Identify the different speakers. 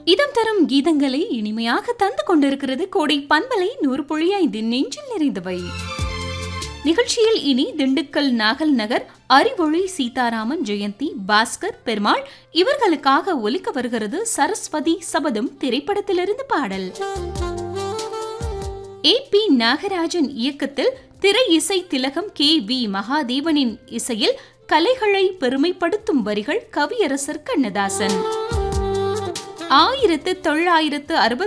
Speaker 1: இதம் தரும் கீதங்களை இனிமையாக தந்து கொண்டிருக்கிறது கோடை பண்பலை நூறு பொழியாய்ந்து நெஞ்சில் நிறைந்தவை நிகழ்ச்சியில் இனி திண்டுக்கல் நாகல் நகர் அறிவொளி சீதாராமன் ஜெயந்தி பாஸ்கர் பெருமாள் இவர்களுக்காக ஒலிக்க வருகிறது சரஸ்வதி சபதம் திரைப்படத்திலிருந்து பாடல் ஏ பி நாகராஜன் இயக்கத்தில் திரை இசை திலகம் கே வி மகாதேவனின் இசையில் கலைகளை பெருமைப்படுத்தும் வரிகள் கவியரசர் கண்ணதாசன் ஆயிரத்து தொள்ளாயிரத்து அறுபத்தி